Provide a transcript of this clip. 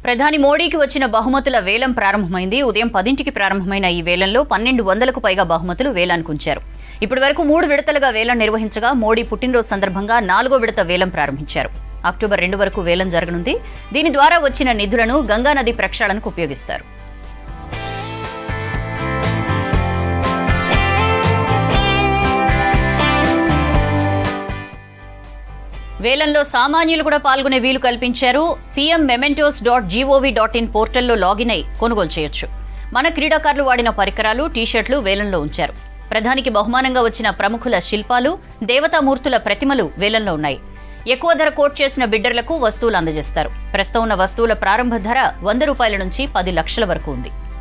ప్రధాని మోడీకి వచ్చిన బహుమతుల వేలం ప్రారంభమైంది ఉదయం పదింటికి ప్రారంభమైన ఈ వేలంలో పన్నెండు వందలకు పైగా బహుమతులు వేలానికి ఉంచారు ఇప్పటి వరకు మూడు విడతలుగా వేలం నిర్వహించగా మోడీ పుట్టినరోజు సందర్భంగా నాలుగో విడత వేలం ప్రారంభించారు అక్టోబర్ రెండు వరకు వేలం జరగనుంది దీని ద్వారా వచ్చిన నిధులను గంగానది ప్రక్షాళనకు ఉపయోగిస్తారు వేలంలో సామాన్యులు కూడా పాల్గొనే వీలు కల్పించారు PM mementos dot GOV dot in పోర్టల్లో లాగిన్ అయి కొనుగోలు చేయొచ్చు మన క్రీడాకారులు వాడిన పరికరాలు టీషర్ట్లు వేలంలో ఉంచారు ప్రధానికి బహుమానంగా వచ్చిన ప్రముఖుల శిల్పాలు దేవతామూర్తుల ప్రతిమలు వేలంలో ఉన్నాయి ఎక్కువ ధర కోట్ చేసిన బిడ్డర్లకు వస్తువులు అందజేస్తారు ప్రస్తుతం ఉన్న వస్తువుల ప్రారంభ ధర వంద రూపాయల నుంచి పది లక్షల వరకు ఉంది